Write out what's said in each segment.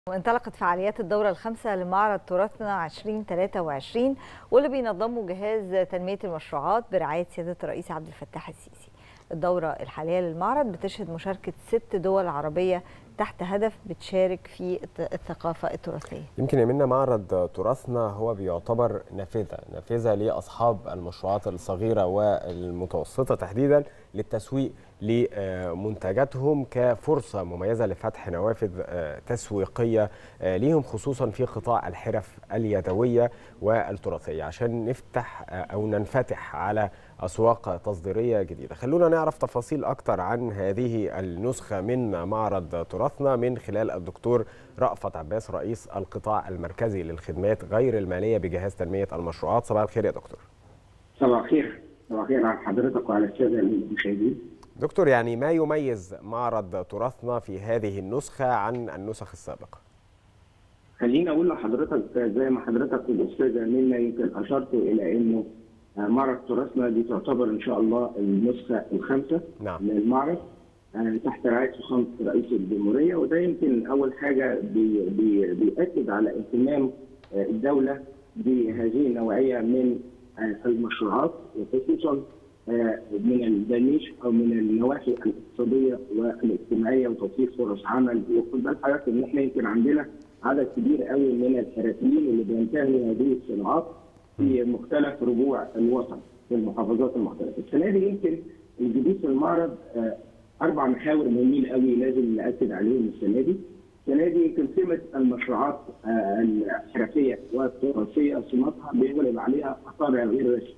وانطلقت فعاليات الدورة الخامسة لمعرض تراثنا 2023 واللي بينظمه جهاز تنمية المشروعات برعاية سيادة الرئيس عبد الفتاح السيسي. الدورة الحالية للمعرض بتشهد مشاركة ست دول عربية تحت هدف بتشارك في الثقافة التراثية. يمكن يمنا معرض تراثنا هو بيعتبر نافذة نافذة لأصحاب المشروعات الصغيرة والمتوسطة تحديدا للتسويق لمنتجاتهم كفرصة مميزة لفتح نوافذ تسويقية ليهم خصوصا في قطاع الحرف اليدوية والتراثية عشان نفتح أو ننفتح على أسواق تصديرية جديدة خلونا نعرف تفاصيل أكتر عن هذه النسخة من معرض تراثنا من خلال الدكتور رأفت عباس رئيس القطاع المركزي للخدمات غير المالية بجهاز تنمية المشروعات صباح الخير يا دكتور صباح الخير صباح الخير على حضرتك وعلى السادة المشاهدين دكتور يعني ما يميز معرض تراثنا في هذه النسخة عن النسخ السابقة خليني اقول لحضرتك زي ما حضرتك والاستاذه منى يمكن اشرت الى انه معرض تراثنا دي تعتبر ان شاء الله النسخه الخامسه نعم. للمعرض تحت رعايه فخامه رئيس الجمهوريه وده يمكن اول حاجه بي بي بيأكد على اهتمام الدوله بهذه النوعيه من المشروعات وخصوصا من الدنيش او من النواحي الاقتصاديه والاجتماعيه وتوفير فرص عمل وخد بال حضرتك ان احنا يمكن عندنا عدد كبير قوي من الحرفيين اللي بينتهوا هذه الصناعات في مختلف ربوع الوطن في المحافظات المختلفه. السنه دي يمكن الجديد في المعرض اربع محاور مهمين قوي لازم ناكد عليهم السنه دي. السنه دي يمكن قيمه المشروعات الحرفيه والتراثيه صناعتها بيغلب عليها الطابع غير رسمي.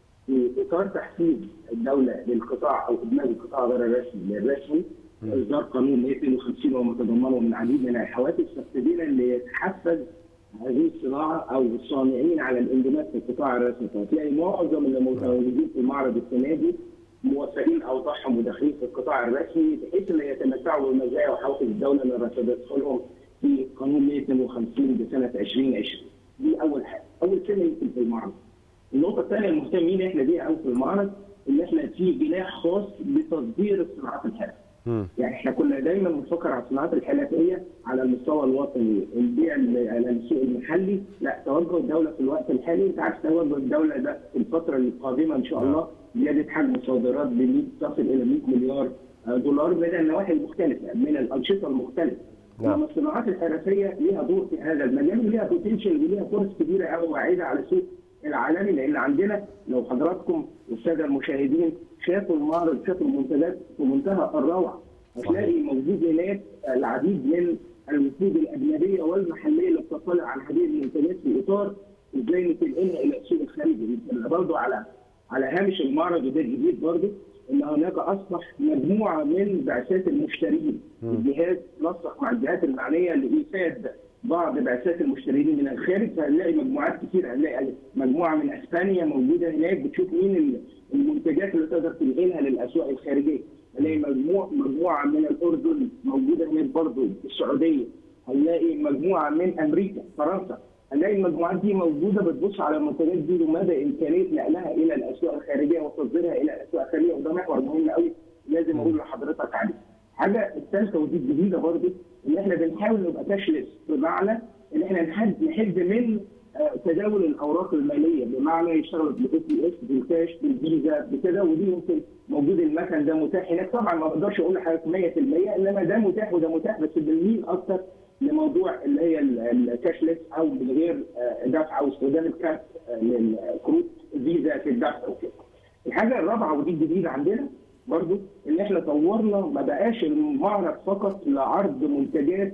في اطار تحفيز الدوله للقطاع او ادماج القطاع غير الرسمي للرسمي اصدار قانون 152 ومتضمنه من العديد من الحوافز تبتدينا ليتحفز هذه الصناعه او الصانعين على الاندماج في القطاع الرسمي فتلاقي معظم اللي متواجدين في المعرض السنه دي موفرين اوضاعهم وداخلين في القطاع الرسمي بحيث ان يتمتعوا بالمزايا وحوافز الدوله اللي تدخلهم في قانون 152 بسنه 2020 دي اول حاجه اول كلمه يمكن في المعرض النقطه الثانيه المهتمين احنا بيها قوي في المعرض ان احنا في جناح خاص بتصدير الصناعات الحرفيه يعني احنا كنا دايما بنفكر على الصناعات الحرفيه على المستوى الوطني البيع على السوق المحلي لا توجه الدوله في الوقت الحالي انت عارف توجه الدوله ده في الفتره القادمه ان شاء الله زياده حجم الصادرات ب تصل الى 100 مليار دولار من النواحي المختلفه من الانشطه المختلفه نعم. الصناعات الحرفيه ليها دور في هذا المجال وليها بوتنشال وليها فرص كبيره قوي واعده على السوق العالمي لان عندنا لو حضراتكم والساده المشاهدين شافوا المعرض شافوا المنتجات في منتهى الروعه هتلاقي موجود هناك العديد من الوفود الاجنبيه والمحليه اللي بتطلع على هذه المنتجات في اطار ازاي ننقلها الى السوق الخارجي برضه على على هامش المعرض وده جديد برضه ان هناك اصبح مجموعه من بعثات المشترين الجهاز نسق مع الجهات المعنيه لايفاد بعض بعثات المشترين من الخارج فهنلاقي مجموعات كتير هنلاقي مجموعه من اسبانيا موجوده هناك بتشوف مين المنتجات اللي تقدر تنقلها للاسواق الخارجيه هنلاقي مجموعه مجموعه من الاردن موجوده هناك برضه السعوديه هنلاقي مجموعه من امريكا فرنسا هنلاقي المجموعات دي موجوده بتبص على المنتجات دي ومدى امكانيه نقلها الى الاسواق الخارجيه وتصديرها الى الاسواق الخارجيه وده محور مهم قوي لازم اقول لحضرتك عليه. الحاجه الثالثه ودي الجديده برضه ان احنا بنحاول نبقى كاشلس بمعنى ان احنا نحد نحد من تداول الاوراق الماليه بمعنى يشتغل بالاس بي اس بالكاش بالفيزا بكده ودي يمكن موجود المكن ده متاح هناك طبعا ما اقدرش اقول لحضرتك 100% انما ده متاح وده متاح بس بنميل اكتر لموضوع اللي هي الكاشلس او من غير دفع او استخدام الكارت للكروت فيزا في الدفع وكده. الحاجه الرابعه ودي الجديده عندنا برضو ان احنا طورنا ما بقاش المعرض فقط لعرض منتجات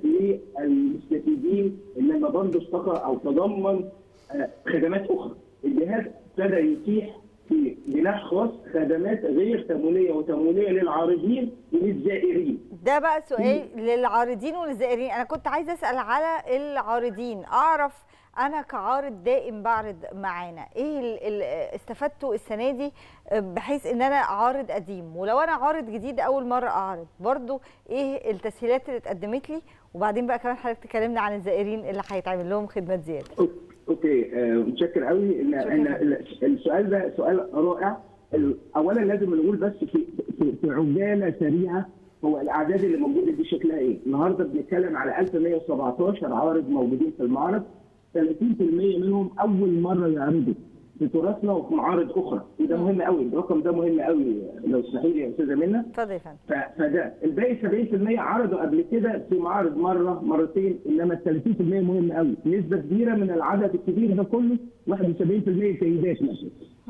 للمستفيدين انما برضه استقر او تضمن خدمات اخرى. الجهاز ابتدى يتيح في جناح خاص خدمات غير تمويليه وتمويليه للعارضين وللزائرين. ده بقى سؤال للعارضين والزائرين، انا كنت عايزه اسال على العارضين، اعرف انا كعارض دائم بعرض معانا ايه اللي استفدته السنه دي بحيث ان انا عارض قديم ولو انا عارض جديد اول مره اعرض برضو ايه التسهيلات اللي اتقدمت لي وبعدين بقى كمان حضرتك تكلمنا عن الزائرين اللي هيتعمل لهم خدمات زياده اوكي متشكر قوي ان ان السؤال ده سؤال رائع اولا لازم نقول بس في في عجاله سريعه هو الاعداد اللي موجوده دي شكلها ايه؟ النهارده بنتكلم على 1117 عارض موجودين في المعرض 30% منهم اول مره يعرضوا في تراثنا وفي معارض اخرى وده مهم قوي الرقم ده مهم قوي لو تسمحي لي يا استاذه منى اتفضل يا فندم ف- فده الباقي 70% عرضوا قبل كده في معارض مره مرتين انما ال 30% مهم قوي نسبه كبيره من العدد الكبير ده كله 71% سيدات مثلا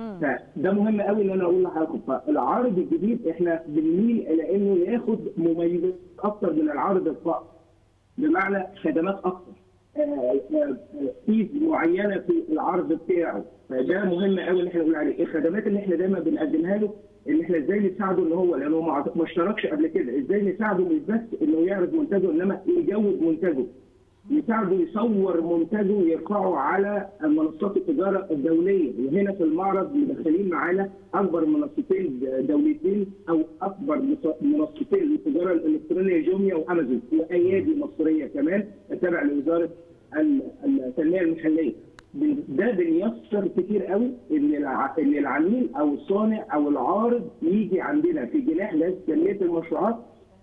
فده مهم قوي ان انا اقول لحضراتكم فالعارض الجديد احنا بنميل الى انه ياخد مميزات اكتر من العارض الفقر بمعنى خدمات اكتر آه، آه، آه، فيز معينه في العرض بتاعه فده مهم قوي ان احنا نقول عليه الخدمات اللي احنا دايما بنقدمها له ان احنا ازاي نساعده ان هو لانه ما ما اشتركش قبل كده ازاي نساعده مش بس انه يعرض منتجه انما يجود منتجه يساعده يصور منتجه ويرفعه على منصات التجاره الدوليه وهنا في المعرض مدخلين معانا اكبر منصتين دولتين او اكبر مص- منصتين للتجاره الالكترونيه جوميا وامازون وايادي مصريه كمان تابع لوزاره ال- التنميه المحليه بن- ده بنيسر كتير قوي ان الع- ان العميل او الصانع او العارض يجي عندنا في جناح جهاز تنميه المشروعات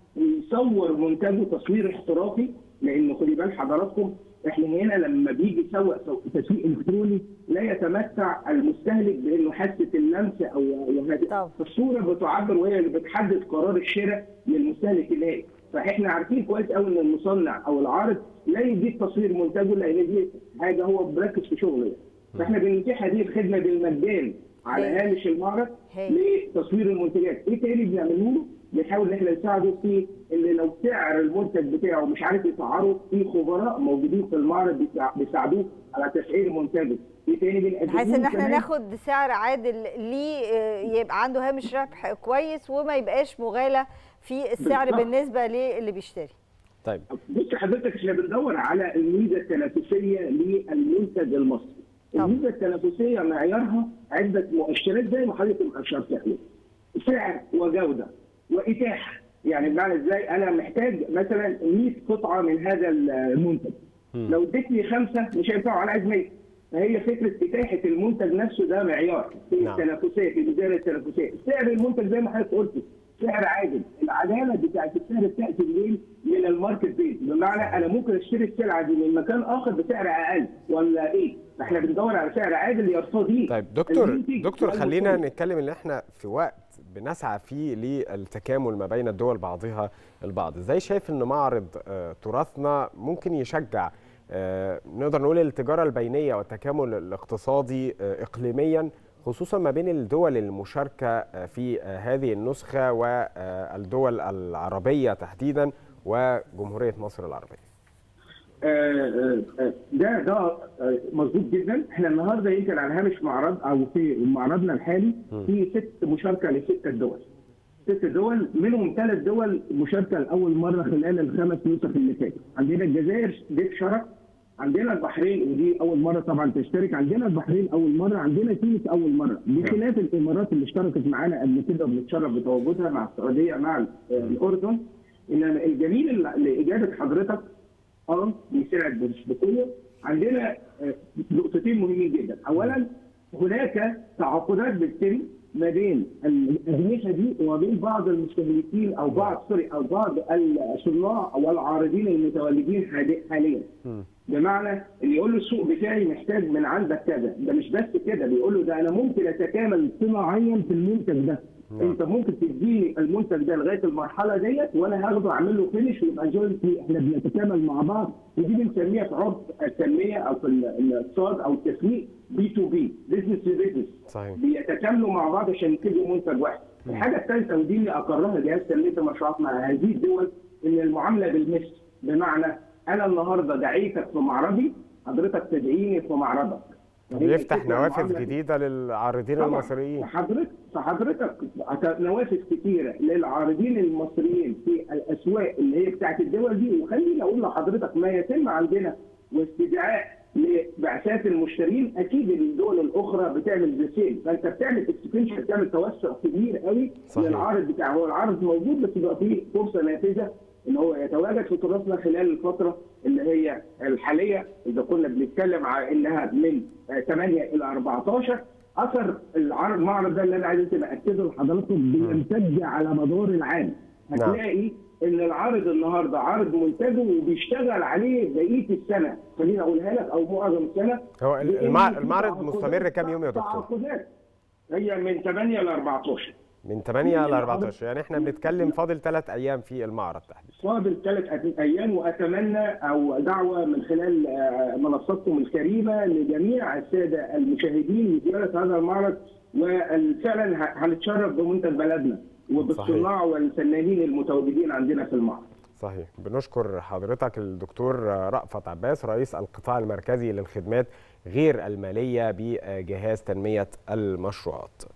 ويصور منتجه تصوير احترافي لان خدي بال حضراتكم احنا هنا لما بيجي يسوق سو- تسويق الكتروني لا يتمتع المستهلك بانه حاسه اللمس او أو هذه طبعا. الصوره بتعبر وهي اللي بتحدد قرار الشراء للمستهلك النهائي فاحنا عارفين كويس قوي ان المصنع او العارض لا يديك تصوير منتجه لان دي حاجه هو بركز في شغله يعني. فاحنا بنتيح هذه الخدمه بالمجان على هاي. هامش المعرض هاي. لتصوير المنتجات ايه تاني بنعمله له بنحاول ان احنا نساعده في ان لو سعر المنتج بتاعه مش عارف يسعره في خبراء موجودين في المعرض بيسا- بيساعدوه على تسعير منتجه ايه تاني بنقدمه بحيث له ان احنا كمان؟ ناخد سعر عادل ليه آه، يبقى عنده هامش ربح كويس وما يبقاش مغالى في السعر بالظبط. بالنسبه للي بيشتري طيب بص حضرتك احنا بندور على الميزه التنافسيه للمنتج المصري. طبعا. الميزه التنافسيه معيارها عده مؤشرات زي ما حضرتك اشرت عليه. سعر وجوده واتاحه يعني بمعنى ازاي انا محتاج مثلا 100 قطعه من هذا المنتج. لو اديتني خمسه مش هينفعوا انا عايز 100 فهي فكره اتاحه المنتج نفسه ده معيار في نعم. التنافسيه في الميزانيه التنافسيه، سعر المنتج زي ما حضرتك قلت سعر عادل، العداله بتاعت السعر بتاتي منين؟ من الماركت بيس، بمعنى انا ممكن اشتري السلعه دي من مكان اخر بسعر اقل ولا ايه؟ فاحنا بندور على سعر عادل يرتضيه طيب دكتور المنتج دكتور والمصنع. خلينا نتكلم ان احنا في وقت بنسعى فيه للتكامل ما بين الدول بعضها البعض ازاي شايف ان معرض آه، تراثنا ممكن يشجع آه، نقدر نقول التجارة البينية والتكامل الاقتصادي آه، إقليميا خصوصا ما بين الدول المشاركة آه، في آه، هذه النسخة والدول العربية تحديدا وجمهورية مصر العربية آه، آه، ده ده آه، مظبوط جدا احنا النهارده يمكن على هامش معرض او في معرضنا الحالي في ست مشاركه لست دول ست دول منهم ثلاث دول مشاركه لاول مره خلال الخمس نسخ اللي فاتت عندنا الجزائر دي شرك عندنا البحرين ودي اول مره طبعا تشترك عندنا البحرين اول مره عندنا تونس اول مره بخلاف الامارات اللي اشتركت معانا قبل كده وبنتشرف بتواجدها مع السعوديه مع آه، الاردن انما الجميل اللي- لاجابه حضرتك اه بيساعد مش بقوه عندنا آه، نقطتين مهمين جدا اولا هناك تعاقدات بتتم ما بين الاجنحه دي وما بين بعض المستهلكين او بعض سوري او بعض الصناع او العارضين المتواجدين حالي- حاليا بمعنى اللي يقول له السوق بتاعي محتاج من عندك كذا ده مش بس كده بيقول له ده انا ممكن اتكامل صناعيا في المنتج ده نعم. انت ممكن تديني المنتج ده لغايه المرحله ديت وانا هاخده اعمل له فينش ويبقى جوينتلي احنا بنتكامل مع بعض ودي بنسميها في عرف التنميه او في ال- الاقتصاد او التسويق بي تو بي بزنس تو بزنس صحيح بيتكاملوا مع بعض عشان ينتجوا منتج واحد. الحاجه الثالثه ودي اللي اقرها جهاز تنميه المشروعات مع هذه الدول ان المعامله بالمثل بمعنى انا النهارده دعيتك في معرضي حضرتك تدعيني في معرضك. فهي بيفتح الفكرة نوافذ المعاملة- جديدة للعارضين طبعاً. المصريين فحضرتك فحضرتك نوافذ كتيره للعارضين المصريين في الاسواق اللي هي بتاعت الدول دي وخليني اقول لحضرتك ما يتم عندنا واستدعاء لبعثات المشترين اكيد الدول الاخرى بتعمل ذا سيم فانت بتعمل اكسبنشن بتعمل توسع كبير قوي صحيح. للعارض بتاعه هو العرض موجود بس بيبقى فيه فرصه نافذه ان هو يتواجد في تراثنا خلال الفتره اللي هي الحاليه اذا كنا بنتكلم على انها من آه، 8 الى 14 اثر العرض المعرض ده اللي انا عايز أنت اكده لحضراتكم بيمتد على مدار العام هتلاقي ان العارض النهارده عارض منتجه وبيشتغل عليه بقيه السنه خليني اقولها لك او معظم السنه هو لأن المع- في المعرض تعاقدات- مستمر كام يوم يا دكتور؟ تعاقدات هي من 8 ل 14 من 8 ل من 14 يعني احنا بنتكلم فاضل ثلاث ايام في المعرض تحديدا فاضل ثلاث ايام واتمنى او دعوه من خلال آه، منصتكم الكريمه لجميع الساده المشاهدين لزياره هذا المعرض وفعلا ه- هنتشرف بمنتج بلدنا وبالصناع والفنانين المتواجدين عندنا في المعرض. صحيح بنشكر حضرتك الدكتور رأفت عباس رئيس القطاع المركزي للخدمات غير المالية بجهاز تنمية المشروعات